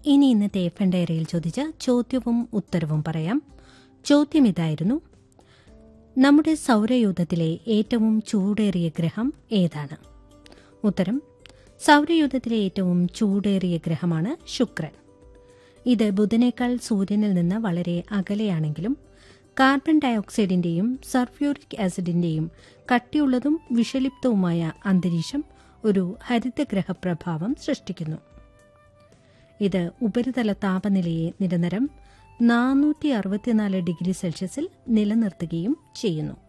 ഇനി ഇന്നത്തെ F N ഡയറിയിൽ ചോദിച്ച ചോദ്യവും ഉത്തരവും പറയാം ചോദ്യം ഇതായിരുന്നു നമ്മുടെ സൗരയൂഥത്തിലെ ഏറ്റവും ചൂടേറിയ ഗ്രഹം ഏതാണ് ഉത്തരം സൗരയൂഥത്തിലെ ഏറ്റവും ചൂടേറിയ ഗ്രഹമാണ് ശുക്രൻ ഇത് ബുധനേക്കാൾ സൂര്യനിൽ നിന്ന് വളരെ അകലെയാണെങ്കിലും കാർബൺ ഡയോക്സൈഡിന്റെയും സൾഫ്യൂരിക് ആസിഡിന്റെയും കട്ടിയുള്ളതും വിഷലിപ്തവുമായ അന്തരീക്ഷം ഒരു ഹരിതഗ്രഹ പ്രഭാവം സൃഷ്ടിക്കുന്നു ഇത് ഉപരിതല താപനിലയെ നിരന്തരം നാനൂറ്റി അറുപത്തിനാല് ഡിഗ്രി സെൽഷ്യസിൽ നിലനിർത്തുകയും ചെയ്യുന്നു